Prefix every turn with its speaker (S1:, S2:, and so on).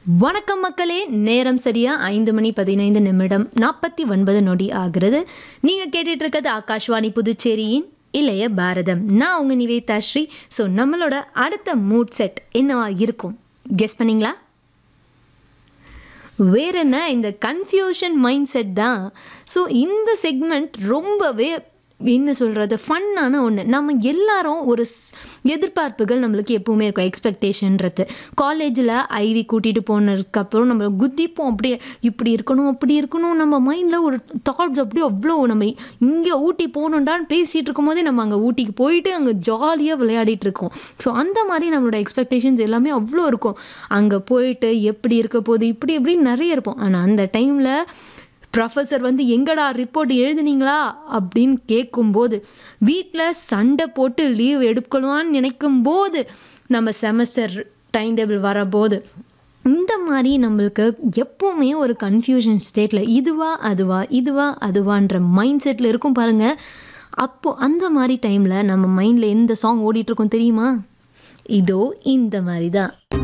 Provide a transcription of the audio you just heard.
S1: வணக்கம் மக்களே நேரம் சரியா ஐந்து மணி பதினைந்து நிமிடம் நாற்பத்தி ஒன்பது நொடி ஆகிறது நீங்கள் கேட்டுட்டு இருக்கிறது ஆகாஷ்வாணி புதுச்சேரியின் இளைய பாரதம் நான் உங்கள் நிவேதா ஸ்ரீ ஸோ நம்மளோட அடுத்த மூட் செட் என்னவா இருக்கும் கெஸ் பண்ணீங்களா வேற என்ன இந்த கன்ஃபியூஷன் மைண்ட் செட் தான் ஸோ இந்த செக்மெண்ட் ரொம்பவே என்ன சொல்கிறது ஃபன்னான ஒன்று நம்ம எல்லாரும் ஒரு ஸ்- எதிர்பார்ப்புகள் நம்மளுக்கு எப்பவுமே இருக்கும் எக்ஸ்பெக்டேஷன்றது காலேஜில் ஐவி கூட்டிகிட்டு போனதுக்கப்புறம் நம்ம குதிப்போம் அப்படியே இப்படி இருக்கணும் அப்படி இருக்கணும் நம்ம மைண்டில் ஒரு தாட்ஸ் அப்படியே அவ்வளோ நம்ம இங்கே ஊட்டி போகணுண்டான்னு பேசிகிட்டு இருக்கும்போதே நம்ம அங்கே ஊட்டிக்கு போயிட்டு அங்கே ஜாலியாக விளையாடிட்டு இருக்கோம் ஸோ அந்த மாதிரி நம்மளோட எக்ஸ்பெக்டேஷன்ஸ் எல்லாமே அவ்வளோ இருக்கும் அங்கே போயிட்டு எப்படி இருக்க போகுது இப்படி இப்படி நிறைய இருப்போம் ஆனால் அந்த டைமில் ப்ரொஃபஸர் வந்து எங்கடா ரிப்போர்ட் எழுதுனீங்களா அப்படின்னு கேட்கும்போது வீட்டில் சண்டை போட்டு லீவ் எடுக்கலான்னு நினைக்கும் போது நம்ம செமஸ்டர் டைம் டேபிள் வரபோது இந்த மாதிரி நம்மளுக்கு எப்போவுமே ஒரு கன்ஃபியூஷன் ஸ்டேட்டில் இதுவா அதுவா இதுவா அதுவான்ற மைண்ட் செட்டில் இருக்கும் பாருங்கள் அப்போது அந்த மாதிரி டைமில் நம்ம மைண்டில் எந்த சாங் ஓடிட்டுருக்கோம் தெரியுமா இதோ இந்த மாதிரி தான்